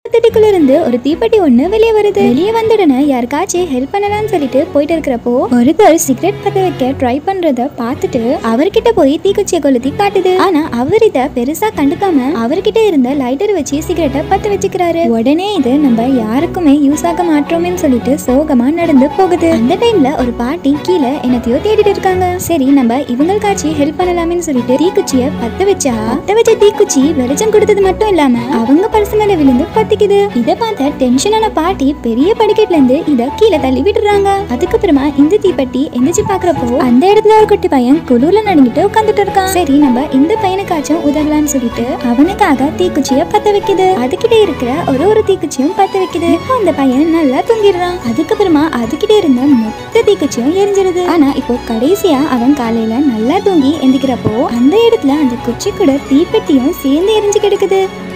தீப்பெட்டிக்குள்ள இருந்து ஒரு தீப்பெட்டி ஒண்ணு வெளியே வருது வெளியே வந்த உடனே யாருக்காச்சும் ஹெல்ப் பண்ணலாம்னு சொல்லிட்டு போயிட்டு இருக்கிறப்போ ஒருத்தர் சிகரெட் பத்த வைக்க ட்ரை பண்றத பார்த்துட்டு அவர்கிட்ட போய் தீக்குச்சியை கொளுத்தி காட்டுது ஆனா அவர் இத பெருசா கண்டுக்காம அவர்கிட்ட இருந்த லைட்டர் வச்சு சிகரெட்டை பத்த வச்சுக்கிறாரு உடனே இது நம்ம யாருக்குமே யூஸ் ஆக மாட்டோமேன்னு சொல்லிட்டு சோகமா நடந்து போகுது அந்த டைம்ல ஒரு பாட்டி கீழே என்னத்தையோ தேடிட்டு இருக்காங்க சரி நம்ம இவங்களுக்காச்சும் ஹெல்ப் பண்ணலாமேன்னு சொல்லிட்டு தீக்குச்சிய பத்த வச்சா பத்த வச்ச தீக்குச்சி வெளிச்சம் கொடுத்தது மட்டும் இல்லாம அவங்க பரிசு மேல விழுந்து பத்திக்குது இத பார்த்த டென்ஷனான பாட்டி பெரிய படிக்கட்டுல இருந்து இத கீழே தள்ளி விட்டுறாங்க அதுக்கப்புறமா இந்த தீப்பெட்டி எந்திரிச்சு பாக்குறப்போ அந்த இடத்துல ஒரு குட்டி பையன் குளிர்ல நடுங்கிட்டு உட்காந்துட்டு இருக்கான் சரி நம்ம இந்த பையனுக்காச்சும் உதவலாம்னு சொல்லிட்டு அவனுக்காக தீக்குச்சிய பத்த வைக்குது அதுகிட்ட இருக்கிற ஒரு ஒரு தீக்குச்சியும் பத்த வைக்குது இப்போ அந்த பையன் நல்லா தூங்கிடுறான் அதுக்கப்புறமா அதுகிட்ட இருந்த மொத்த தீக்குச்சியும் எரிஞ்சிருது ஆனா இப்போ கடைசியா அவன் காலையில நல்லா தூங்கி எந்திக்கிறப்போ அந்த இடத்துல அந்த குச்சி கூட தீப்பெட்டியும் சேர்ந்து எரிஞ்சு கிடக்குது